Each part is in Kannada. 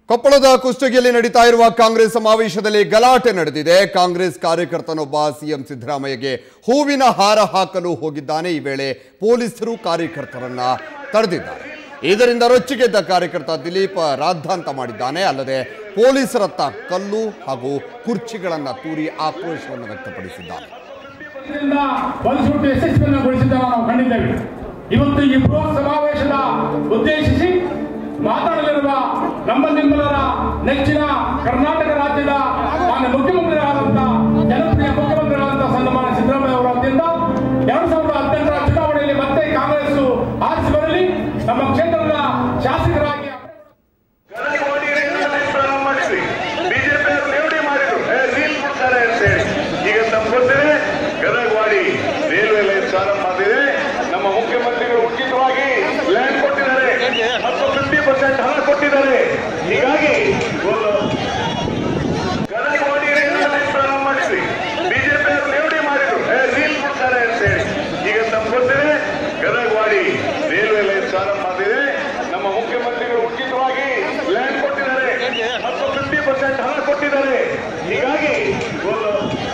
ಕೊಪ್ಪಳದ ಕುಷ್ಟಗಿಯಲ್ಲಿ ನಡೀತಾ ಇರುವ ಕಾಂಗ್ರೆಸ್ ಸಮಾವೇಶದಲ್ಲಿ ಗಲಾಟೆ ನಡೆದಿದೆ ಕಾಂಗ್ರೆಸ್ ಕಾರ್ಯಕರ್ತನೊಬ್ಬ ಸಿಎಂ ಸಿದ್ದರಾಮಯ್ಯಗೆ ಹೂವಿನ ಹಾರ ಹಾಕಲು ಹೋಗಿದ್ದಾನೆ ಈ ವೇಳೆ ಪೊಲೀಸರು ಕಾರ್ಯಕರ್ತರನ್ನ ತಡೆದಿದ್ದಾರೆ ಇದರಿಂದ ರೊಚ್ಚಿಗೆದ್ದ ಕಾರ್ಯಕರ್ತ ದಿಲೀಪ್ ರಾದ್ಧಾಂತ ಮಾಡಿದ್ದಾನೆ ಅಲ್ಲದೆ ಪೊಲೀಸರತ್ತ ಕಲ್ಲು ಹಾಗೂ ಕುರ್ಚಿಗಳನ್ನ ತೂರಿ ಆಕ್ರೋಶವನ್ನು ವ್ಯಕ್ತಪಡಿಸಿದ್ದಾನೆ ಇದರಿಂದ ಬಲಿಸುಟ್ಟು ಯಶಸ್ವಿಯನ್ನುಗೊಳಿಸಿದ್ದನ್ನು ನಾವು ಕಂಡಿದ್ದೇವೆ ಇವತ್ತು ಈ ಬೃಹತ್ ಸಮಾವೇಶದ ಉದ್ದೇಶಿಸಿ ಮಾತನಾಡಲಿರುವ ನಮ್ಮ ನಿಮ್ಮೆಲ್ಲರ ನೆಚ್ಚಿನ ಕರ್ನಾಟಕ ರಾಜ್ಯದ ಮಾನ್ಯ ಮುಖ್ಯಮಂತ್ರಿಗಳಾದಂಥ ಜನಪ್ರಿಯ ಮುಖ್ಯಮಂತ್ರಿಗಳಾದಂಥ ಸನ್ಮಾನ್ಯ ಸಿದ್ದರಾಮಯ್ಯ ಅವರ ವತಿಯಿಂದ ಎರಡ್ ಸಾವಿರದ ಹದಿನೆಂಟರ ಚುನಾವಣೆಯಲ್ಲಿ ಮತ್ತೆ ಕಾಂಗ್ರೆಸ್ ಆರಿಸಿ ಬರಲಿ ನಮ್ಮ ಕ್ಷೇತ್ರದ ಶಾಸಕರಾಗಿ ಗದಗವಾಡಿ ರೈಲ್ವೆ ಪ್ರಾರಂಭ ಮಾಡಿದ್ವಿ ಬಿಜೆಪಿ ಅವರು ಲೇವಡಿ ಮಾಡಿದ್ರು ಏ, ರೀಲ್ ಬಿಡ್ತಾರೆ ಅಂತೇಳಿ ಈಗ ತಮ್ಗೆ ಗೊತ್ತಿದೆ ಗದಗವಾಡಿ ರೈಲ್ವೆ ಲೈನ್ ಪ್ರಾರಂಭ ಮಾಡಿದೆ ನಮ್ಮ ಮುಖ್ಯಮಂತ್ರಿಗಳು ಉಚಿತವಾಗಿ ಲ್ಯಾಂಡ್ ಕೊಟ್ಟಿದ್ದಾರೆ ಮತ್ತು ಫಿಫ್ಟಿ ಪರ್ಸೆಂಟ್ ಹಣ ಕೊಟ್ಟಿದ್ದಾರೆ ಹೀಗಾಗಿ ಒಂದು ಗದಗವಾಡಿ ರೈಲ್ವೆ ಲೈನ್ ಪ್ರಾರಂಭ ಮಾಡಿದ್ವಿ ಬಿಜೆಪಿ ಅವರು ಲೇವಡಿ ಮಾಡಿದ್ರು ಏ, ರೀಲ್ ಬಿಡ್ತಾರೆ ಅಂತೇಳಿ ಈಗ ತಮ್ಗೆ ಗೊತ್ತಿದೆ ಗದಗವಾಡಿ ರೈಲ್ವೆ ಲೈನ್ ಪ್ರಾರಂಭ ಮಾಡಿದೆ ನಮ್ಮ ಮುಖ್ಯಮಂತ್ರಿಗಳು ಉಚಿತವಾಗಿ ಲ್ಯಾಂಡ್ ಕೊಟ್ಟಿದ್ದಾರೆ ಮತ್ತು ಫಿಫ್ಟಿ ಪರ್ಸೆಂಟ್ ಹಣ ಕೊಟ್ಟಿದ್ದಾರೆ ಹೀಗಾಗಿ ಒಂದು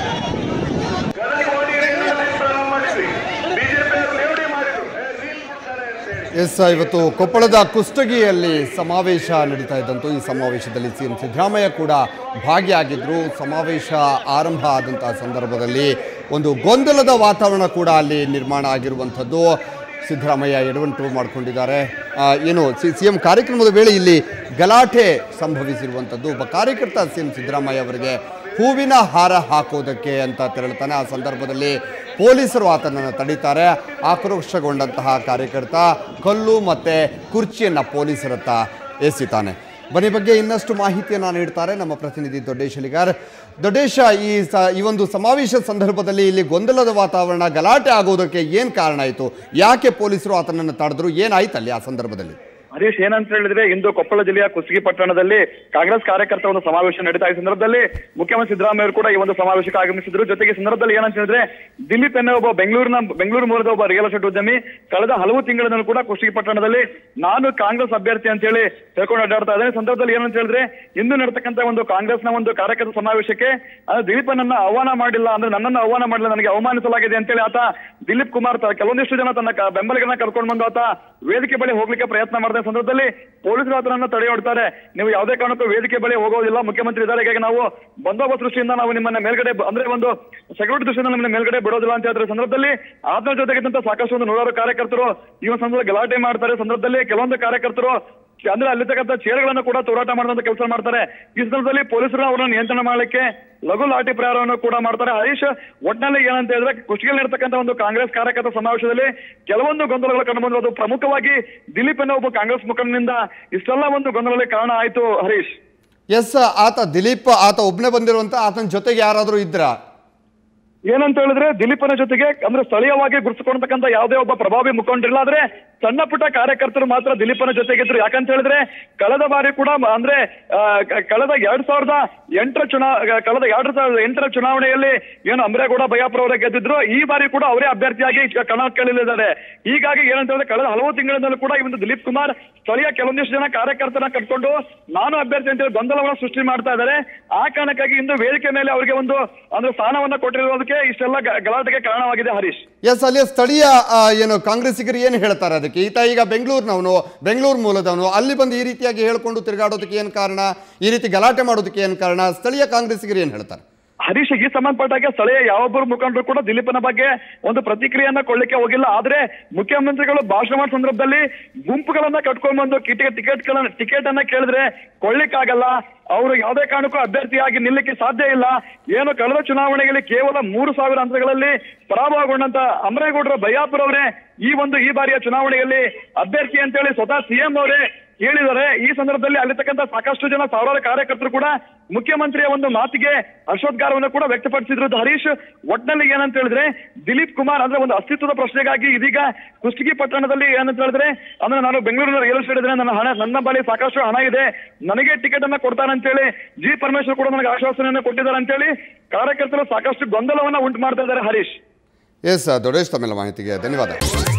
ಗದಗವಾಡಿ ರೈಲ್ವೆ ಲೈನ್ ಪ್ರಾರಂಭ ಮಾಡಿದ್ವಿ ಬಿಜೆಪಿ ಅವರು ಲೇವಡಿ ಮಾಡಿದ್ರು ಏ, ರೀಲ್ ಬಿಡ್ತಾರೆ ಅಂತೇಳಿ ಎಸ್ ಇವತ್ತು ಕೊಪ್ಪಳದ ಕುಷ್ಟಗಿಯಲ್ಲಿ ಸಮಾವೇಶ ನಡೀತಾ ಇದ್ದಂತು ಈ ಸಮಾವೇಶದಲ್ಲಿ ಸಿಎಂ ಸಿದ್ದರಾಮಯ್ಯ ಕೂಡ ಭಾಗಿಯಾಗಿದ್ದರು ಸಮಾವೇಶ ಆರಂಭ ಆದಂತಹ ಸಂದರ್ಭದಲ್ಲಿ ಒಂದು ಗೊಂದಲದ ವಾತಾವರಣ ಕೂಡ ಅಲ್ಲಿ ನಿರ್ಮಾಣ ಆಗಿರುವಂಥದ್ದು ಸಿದ್ದರಾಮಯ್ಯ ಎಡವಂಟು ಮಾಡಿಕೊಂಡಿದ್ದಾರೆ ಆ, ಏನು ಸಿ ಸಿ ಎಂ ಕಾರ್ಯಕ್ರಮದ ವೇಳೆ ಇಲ್ಲಿ ಗಲಾಟೆ ಸಂಭವಿಸಿರುವಂಥದ್ದು ಒಬ್ಬ ಕಾರ್ಯಕರ್ತ ಸಿ ಎಂ ಸಿದ್ದರಾಮಯ್ಯ ಅವರಿಗೆ ಹೂವಿನ ಹಾರ ಹಾಕೋದಕ್ಕೆ ಅಂತ ತೆರಳುತ್ತಾನೆ ಆ ಸಂದರ್ಭದಲ್ಲಿ ಪೊಲೀಸರು ಆತನನ್ನು ತಡೀತಾರೆ ಆಕ್ರೋಶಗೊಂಡಂತಹ ಕಾರ್ಯಕರ್ತ ಕಲ್ಲು ಮತ್ತು ಕುರ್ಚಿಯನ್ನು ಪೊಲೀಸರತ್ತ ಎಸಿತಾನೆ ಬನ್ನಿ ಬಗ್ಗೆ ಇನ್ನಷ್ಟು ಮಾಹಿತಿಯನ್ನು ನೀಡ್ತಾರೆ ನಮ್ಮ ಪ್ರತಿನಿಧಿ ದೊಡ್ಡೇಶ್ ಅಲಿಗಾರ್ ದೊಡ್ಡೇಶ ಈ ಸ ಈ ಒಂದು ಸಮಾವೇಶ ಸಂದರ್ಭದಲ್ಲಿ ಇಲ್ಲಿ ಗೊಂದಲದ ವಾತಾವರಣ ಗಲಾಟೆ ಆಗೋದಕ್ಕೆ ಏನು ಕಾರಣ ಆಯಿತು ಯಾಕೆ ಪೊಲೀಸರು ಆತನನ್ನು ತಡೆದ್ರು ಏನಾಯ್ತು ಅಲ್ಲಿ ಆ ಸಂದರ್ಭದಲ್ಲಿ ಹರೀಶ್ ಏನಂತ ಹೇಳಿದ್ರೆ ಇಂದು ಕೊಪ್ಪಳ ಜಿಲ್ಲೆಯ ಕುಷ್ಟಗಿ ಪಟ್ಟಣದಲ್ಲಿ ಕಾಂಗ್ರೆಸ್ ಕಾರ್ಯಕರ್ತ ಒಂದು ಸಮಾವೇಶ ನಡೀತಾ ಈ ಸಂದರ್ಭದಲ್ಲಿ ಮುಖ್ಯಮಂತ್ರಿ ಸಿದ್ದರಾಮಯ್ಯ ಅವರು ಕೂಡ ಈ ಒಂದು ಸಮಾವೇಶಕ್ಕೆ ಆಗಮಿಸಿದ್ರು ಜೊತೆಗೆ ಈ ಸಂದರ್ಭದಲ್ಲಿ ಏನಂತ ಹೇಳಿದ್ರೆ ದಿಲೀಪ್ ಎನ್ನುವ ಒಬ್ಬ ಬೆಂಗಳೂರಿನ ಬೆಂಗಳೂರು ಮೂಲದ ಒಬ್ಬ ರಿಯಲ್ ಎಸ್ಟೇಟ್ ಉದ್ಯಮಿ ಕಳೆದ ಹಲವು ತಿಂಗಳಿಂದಲೂ ಕೂಡ ಕುಷ್ಟಗಿ ಪಟ್ಟಣದಲ್ಲಿ ನಾನು ಕಾಂಗ್ರೆಸ್ ಅಭ್ಯರ್ಥಿ ಅಂತ ಹೇಳಿ ಹೇಳ್ಕೊಂಡು ಅಡ್ಡಾಡ್ತಾ ಇದ್ದೇನೆ ಈ ಸಂದರ್ಭದಲ್ಲಿ ಏನಂತ ಹೇಳಿದ್ರೆ ಇಂದು ನಡತಕ್ಕಂತ ಒಂದು ಕಾಂಗ್ರೆಸ್ನ ಒಂದು ಕಾರ್ಯಕರ್ತ ಸಮಾವೇಶಕ್ಕೆ ಅಂದ್ರೆ ದಿಲೀಪನನ್ನ ಆಹ್ವಾನ ಮಾಡಿಲ್ಲ ಅಂದ್ರೆ ನನ್ನನ್ನು ಆಹ್ವಾನ ಮಾಡಿಲ್ಲ ನನಗೆ ಅವಮಾನಿಸಲಾಗಿದೆ ಅಂತೇಳಿ ಆತ ದಿಲೀಪ್ ಕುಮಾರ್ ತ- ಕೆಲವೊಂದಿಷ್ಟು ಜನ ತನ್ನ ಕ- ಬೆಂಬಲಿಗರನ್ನ ಕರ್ಕೊಂಡು ಬಂದು ಆತ ವೇದಿಕೆ ಬಳಿ ಹೋಗ್ಲಿಕ್ಕೆ ಪ್ರಯತ್ನ ಮಾಡಿದ ಸಂದರ್ಭದಲ್ಲಿ ಪೊಲೀಸರು ಆತನನ್ನ ತಡೆಯೊಡ್ತಾರೆ ನೀವು ಯಾವುದೇ ಕಾರಣಕ್ಕೂ ವೇದಿಕೆ ಬಳಿ ಹೋಗೋದಿಲ್ಲ ಮುಖ್ಯಮಂತ್ರಿ ಇದ್ದಾರೆ ಹೀಗಾಗಿ ನಾವು ಬಂದೋಬಸ್ತ್ ದೃಷ್ಟಿಯಿಂದ ನಾವು ನಿಮ್ಮನ್ನ ಮೇಲ್ಗಡೆ ಬ- ಅಂದ್ರೆ ಒಂದು ಸೆಕ್ಯೂರಿಟಿ ದೃಷ್ಟಿಯಿಂದ ನಿಮ್ಮನ್ನ ಮೇಲ್ಗಡೆ ಬಿಡೋದಿಲ್ಲ ಅಂತ ಹೇಳಿದ್ರೆ ಸಂದರ್ಭದಲ್ಲಿ ಆತನ ಜೊತೆಗಿದ್ದಂತ ಸಾಕಷ್ಟು ಒಂದು ನೂರಾರು ಕಾರ್ಯಕರ್ತರು ಈ ಒಂದು ಸಂದರ್ಭದಲ್ಲಿ ಗಲಾಟೆ ಮಾಡ್ತಾರೆ ಸಂದರ್ಭದಲ್ಲಿ ಕೆಲವೊಂದು ಕಾರ್ಯಕರ್ತರು ಅಂದ್ರೆ ಅಲ್ಲಿರ್ತಕ್ಕಂಥ ಚೇರ್ಗಳನ್ನು ಕೂಡ ಹೋರಾಟ ಮಾಡುವಂತ ಕೆಲಸ ಮಾಡ್ತಾರೆ ಈ ಸಂದರ್ಭದಲ್ಲಿ ಪೊಲೀಸರು ಅವರನ್ನು ನಿಯಂತ್ರಣ ಮಾಡಲಿಕ್ಕೆ ಲಘು ಲಾಠಿ ಪ್ರಹಾರವನ್ನು ಕೂಡ ಮಾಡ್ತಾರೆ ಹರೀಶ್ ಒಟ್ಟಿನಲ್ಲಿ ಏನಂತ ಹೇಳಿದ್ರೆ ಕುಷ್ಟಗಿಯಲ್ಲಿ ಇರ್ತಕ್ಕಂಥ ಒಂದು ಕಾಂಗ್ರೆಸ್ ಕಾರ್ಯಕರ್ತ ಸಮಾವೇಶದಲ್ಲಿ ಕೆಲವೊಂದು ಗೊಂದಲಗಳು ಕಂಡು ಬಂದ್ರು ಅದು ಪ್ರಮುಖವಾಗಿ ದಿಲೀಪ್ ಎನ್ನುವ ಒಬ್ಬ ಕಾಂಗ್ರೆಸ್ ಮುಖಂಡನಿಂದ ಇಷ್ಟೆಲ್ಲ ಒಂದು ಗೊಂದಲಗಳಿಗೆ ಕಾರಣ ಆಯ್ತು ಹರೀಶ್ ಎಸ್ ಆತ ದಿಲೀಪ್ ಆತ ಒಬ್ಬನೇ ಬಂದಿರುವಂಥ ಆತನ ಜೊತೆಗೆ ಯಾರಾದರೂ ಇದ್ರಾ ಏನಂತ ಹೇಳಿದ್ರೆ ದಿಲೀಪನ ಜೊತೆಗೆ ಅಂದ್ರೆ ಸ್ಥಳೀಯವಾಗಿ ಗುರುತಿಸಿಕೊಂಡತಕ್ಕಂಥ ಯಾವುದೇ ಒಬ್ಬ ಪ್ರಭಾವಿ ಮುಖಂಡರಿಲ್ಲ ಆದ್ರೆ ಸಣ್ಣ ಪುಟ್ಟ ಕಾರ್ಯಕರ್ತರು ಮಾತ್ರ ದಿಲೀಪನ ಜೊತೆಗಿದ್ರು ಯಾಕಂತ ಹೇಳಿದ್ರೆ ಕಳೆದ ಬಾರಿ ಕೂಡ ಮ- ಅಂದ್ರೆ ಆ, ಕ- ಕಳೆದ ಎರಡ್ ಸಾವಿರದ ಎಂಟರ ಚುನಾ ಕಳೆದ ಎರಡ್ ಸಾವಿರದ ಎಂಟರ ಚುನಾವಣೆಯಲ್ಲಿ ಏನು ಅಂಬ್ರೇಗೌಡ ಬಯ್ಯಾಪುರ ಅವರೇ ಗೆದ್ದಿದ್ರು ಈ ಬಾರಿ ಕೂಡ ಅವರೇ ಅಭ್ಯರ್ಥಿಯಾಗಿ ಕಣಕ್ಕಿಳಿಲಿದ್ದಾರೆ ಹೀಗಾಗಿ ಏನಂತ ಹೇಳಿದ್ರೆ ಕಳೆದ ಹಲವು ತಿಂಗಳಿಂದಲೂ ಕೂಡ ಈ ಒಂದು ದಿಲೀಪ್ ಕುಮಾರ್ ಸ್ಥಳೀಯ ಕೆಲವೊಂದಿಷ್ಟು ಜನ ಕಾರ್ಯಕರ್ತರನ್ನ ಕಟ್ಕೊಂಡು ನಾನು ಅಭ್ಯರ್ಥಿ ಅಂತೇಳಿ ಗೊಂದಲವನ್ನು ಸೃಷ್ಟಿ ಮಾಡ್ತಾ ಇದ್ದಾರೆ ಆ ಕಾರಣಕ್ಕಾಗಿ ಇಂದು ವೇದಿಕೆ ಮೇಲೆ ಅವರಿಗೆ ಒಂದು ಅಂದ್ರೆ ಸ್ಥಾನವನ್ನ ಕೊಟ್ಟಿರುವುದಕ್ಕೆ ಇಷ್ಟೆಲ್ಲ ಗ- ಗಲಾಟೆಗೆ ಕಾರಣವಾಗಿದೆ ಹರೀಶ್ ಎಸ್ ಅಲ್ಲಿ ಸ್ಥಳೀಯ ಆ, ಏನು ಕಾಂಗ್ರೆಸ್ಸಿಗರು ಏನು ಹೇಳ್ತಾರೆ ಅದಕ್ಕೆ ಈತ ಈಗ ಬೆಂಗಳೂರಿನವನು ಬೆಂಗಳೂರು ಮೂಲದವನು ಅಲ್ಲಿ ಬಂದು ಈ ರೀತಿಯಾಗಿ ಹೇಳ್ಕೊಂಡು ತಿರುಗಾಡೋದಕ್ಕೆ ಏನು ಕಾರಣ ಈ ರೀತಿ ಗಲಾಟೆ ಮಾಡೋದಕ್ಕೆ ಏನು ಕಾರಣ ಸ್ಥಳೀಯ ಕಾಂಗ್ರೆಸ್ಸಿಗರು ಏನು ಹೇಳ್ತಾರೆ ಹರೀಶ್ ಈ ಸಂಬಂಧಪಟ್ಟಾಗೆ ಸ್ಥಳೀಯ ಯಾವೊಬ್ಬರು ಮುಖಂಡರು ಕೂಡ ದಿಲೀಪನ ಬಗ್ಗೆ ಒಂದು ಪ್ರತಿಕ್ರಿಯೆಯನ್ನ ಕೊಳ್ಳಿಕ್ಕೆ ಹೋಗಿಲ್ಲ ಆದ್ರೆ ಮುಖ್ಯಮಂತ್ರಿಗಳು ಭಾಷಣ ಮಾಡೋ ಸಂದರ್ಭದಲ್ಲಿ ಗುಂಪುಗಳನ್ನ ಕಟ್ಕೊಂಡ್ ಬಂದು ಟಿಕೆಟ್ ಟಿಕೆಟ್ ಟಿಕೆಟ್ ಅನ್ನ ಕೇಳಿದ್ರೆ ಕೊಳ್ಳಿಕ್ಕಾಗಲ್ಲ ಅವರು ಯಾವುದೇ ಕಾರಣಕ್ಕೂ ಅಭ್ಯರ್ಥಿಯಾಗಿ ನಿಲ್ಲಕ್ಕೆ ಸಾಧ್ಯ ಇಲ್ಲ ಏನು ಕಳೆದ ಚುನಾವಣೆಯಲ್ಲಿ ಕೇವಲ ಮೂರು ಸಾವಿರ ಅಂತರಗಳಲ್ಲಿ ಪರಾಭವಗೊಂಡಂತ ಅಮರೇಗೌಡರ ಬಯ್ಯಾಪುರ ಅವರೇ ಈ ಒಂದು ಈ ಬಾರಿಯ ಚುನಾವಣೆಯಲ್ಲಿ ಅಭ್ಯರ್ಥಿ ಅಂತೇಳಿ ಸ್ವತಃ ಸಿಎಂ ಅವರೇ ಹೇಳಿದ್ದಾರೆ ಈ ಸಂದರ್ಭದಲ್ಲಿ ಅಲ್ಲಿರ್ತಕ್ಕಂಥ ಸಾಕಷ್ಟು ಜನ ಸಾವಿರಾರು ಕಾರ್ಯಕರ್ತರು ಕೂಡ ಮುಖ್ಯಮಂತ್ರಿಯ ಒಂದು ಮಾತಿಗೆ ಹರ್ಷೋದ್ಗಾರವನ್ನು ಕೂಡ ವ್ಯಕ್ತಪಡಿಸಿದ್ರು ಹರೀಶ್ ಒಟ್ನಲ್ಲಿ ಏನಂತ ಹೇಳಿದ್ರೆ ದಿಲೀಪ್ ಕುಮಾರ್ ಅಂದ್ರೆ ಒಂದು ಅಸ್ತಿತ್ವದ ಪ್ರಶ್ನೆಗಾಗಿ ಇದೀಗ ಕುಷ್ಟಗಿ ಪಟ್ಟಣದಲ್ಲಿ ಏನಂತ ಹೇಳಿದ್ರೆ ಅಂದ್ರೆ ನಾನು ಬೆಂಗಳೂರಿನ ರಿಯಲ್ ಎಸ್ಟೇಟ್ ಇದ್ರೆ ನನ್ನ ಹಣ ನನ್ನ ಬಳಿ ಸಾಕಷ್ಟು ಹಣ ಇದೆ ನನಗೆ ಟಿಕೆಟ್ ಅನ್ನ ಕೊಡ್ತಾರೆ ಅಂತೇಳಿ ಜಿ ಪರಮೇಶ್ವರ್ ಕೂಡ ನನಗೆ ಆಶ್ವಾಸನೆಯನ್ನು ಕೊಟ್ಟಿದ್ದಾರೆ ಅಂತೇಳಿ ಕಾರ್ಯಕರ್ತರು ಸಾಕಷ್ಟು ಗೊಂದಲವನ್ನ ಉಂಟು ಮಾಡ್ತಾ ಇದ್ದಾರೆ ಹರೀಶ್ ಎಸ್ ದೊಡ್ಡೇಶ್ ತಮ್ಮೆಲ್ಲ ಮಾಹಿತಿಗೆ ಧನ್ಯವಾದ